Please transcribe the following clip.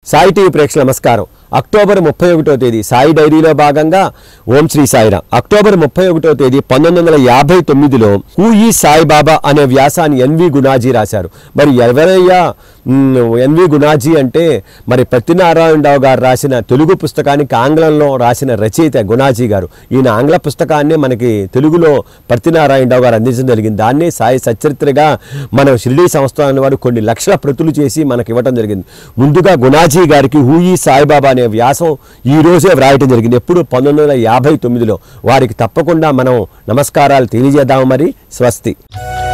Sai TV ప్రేక్షకుల నమస్కారం October ముప్పై ఒకటో తేదీ సాయి డైరీలో భాగంగా ఓం శ్రీ సాయిరాం అక్టోబర్ ముప్పై ఒకటో తేదీ పంతొమ్మిది వందల యాభై తొమ్మిదిలో హూ ఈ సాయిబాబా అనే వ్యాసాన్ని ఎన్వి గుణాజీ రాశారు మరి ఎవరయ్యా మ్, ఎన్వి గుణాజీ అంటే మరి ప్రతినారాయణరావు గారు రాసిన తెలుగు పుస్తకానికి ఆంగ్లంలో రాసిన రచయిత గుణాజీ గారు ఈయన ఆంగ్ల పుస్తకాన్ని మనకి తెలుగులో ప్రతినారాయణరావు గారు అందించడం జరిగింది దాన్నే సాయి సచరిత్రగా మన షిరిడీ సంస్థానం వారు కొన్ని లక్షల ప్రతులు చేసి మనకి ఇవ్వడం జరిగింది ముందుగా గుణాజీ గారికి హూయి సాయిబాబా అనే వ్యాసం ఈ రోజే వ్రాయటం జరిగింది ఎప్పుడు పంతొమ్మిది వందల యాభై తొమ్మిదిలో వారికి తప్పకుండా మనం నమస్కారాలు తెలియజేద్దాం మరి స్వస్తి